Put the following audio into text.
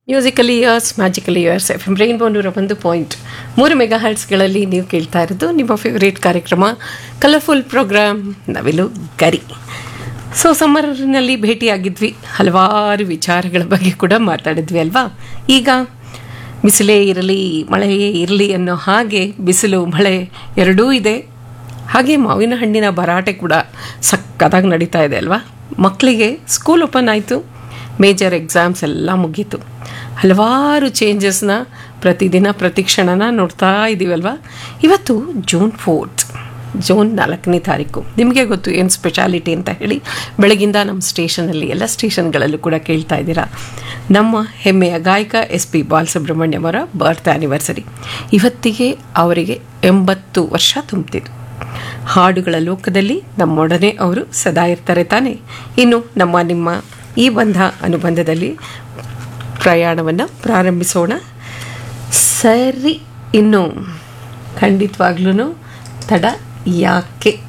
musically yours magically yours F M rainbow ನೂರ ಒಂದು point ಮೂರು ಮೆಗಾ ಹರ್ಟ್ಸ್ಗಳಲ್ಲಿ ನೀವು ಕೇಳ್ತಾ ಇರೋದು ನಿಮ್ಮ ಫೇವರೇಟ್ ಕಾರ್ಯಕ್ರಮ ಕಲರ್ಫುಲ್ ಪ್ರೋಗ್ರಾಮ್ ನವಿಲು ಗರಿ ಸೊ ಸಮ್ಮರ್ನಲ್ಲಿ ಭೇಟಿಯಾಗಿದ್ವಿ ಹಲವಾರು ವಿಚಾರಗಳ ಬಗ್ಗೆ ಕೂಡ ಮಾತಾಡಿದ್ವಿ ಅಲ್ವಾ ಈಗ ಬಿಸಿಲೇ ಇರಲಿ ಮಳೆಯೇ ಇರಲಿ ಅನ್ನೋ ಹಾಗೆ ಬಿಸಿಲು ಮಳೆ ಎರಡೂ ಇದೆ ಹಾಗೆ ಮಾವಿನ ಹಣ್ಣಿನ ಭರಾಟೆ ಕೂಡ ಸಕ್ಕತ್ತಾಗಿ ನಡೀತಾ ಇದೆ ಅಲ್ವಾ ಮಕ್ಕಳಿಗೆ ಸ್ಕೂಲ್ ಓಪನ್ ಆಯಿತು ಮೇಜರ್ ಎಕ್ಸಾಮ್ಸ್ ಎಲ್ಲ ಮುಗೀತು ಹಲವಾರು ಚೇಂಜಸ್ನ ಪ್ರತಿದಿನ ಪ್ರತಿಕ್ಷಣನ ನೋಡ್ತಾ ಇದ್ದೀವಲ್ವಾ ಇವತ್ತು ಜೂನ್ ಫೋರ್ತ್ ಜೂನ್ ನಾಲ್ಕನೇ ತಾರೀಕು ನಿಮಗೆ ಗೊತ್ತು ಏನು ಸ್ಪೆಷಾಲಿಟಿ ಅಂತ ಹೇಳಿ ಬೆಳಗಿಂದ ನಮ್ಮ ಸ್ಟೇಷನಲ್ಲಿ ಎಲ್ಲ ಸ್ಟೇಷನ್ಗಳಲ್ಲೂ ಕೂಡ ಕೇಳ್ತಾ ಇದ್ದೀರಾ ನಮ್ಮ ಹೆಮ್ಮೆಯ ಗಾಯಕ ಎಸ್ ಪಿ ಬಾಲಸುಬ್ರಹ್ಮಣ್ಯಂ ಅವರ ಬರ್ತ್ ಆ್ಯನಿವರ್ಸರಿ ಇವತ್ತಿಗೆ ಅವರಿಗೆ ಎಂಬತ್ತು ವರ್ಷ ತುಂಬ್ತಿದ್ರು ಹಾಡುಗಳ ಲೋಕದಲ್ಲಿ ನಮ್ಮೊಡನೆ ಅವರು ಸದಾ ಇರ್ತಾರೆ ತಾನೆ ಇನ್ನು ನಮ್ಮ ನಿಮ್ಮ ಈ ಬಂಧ ಅನುಬಂಧದಲ್ಲಿ ಪ್ರಯಾಣವನ್ನು ಪ್ರಾರಂಭಿಸೋಣ ಸರಿ ಇನ್ನು ಖಂಡಿತವಾಗ್ಲೂ ತಡ ಯಾಕೆ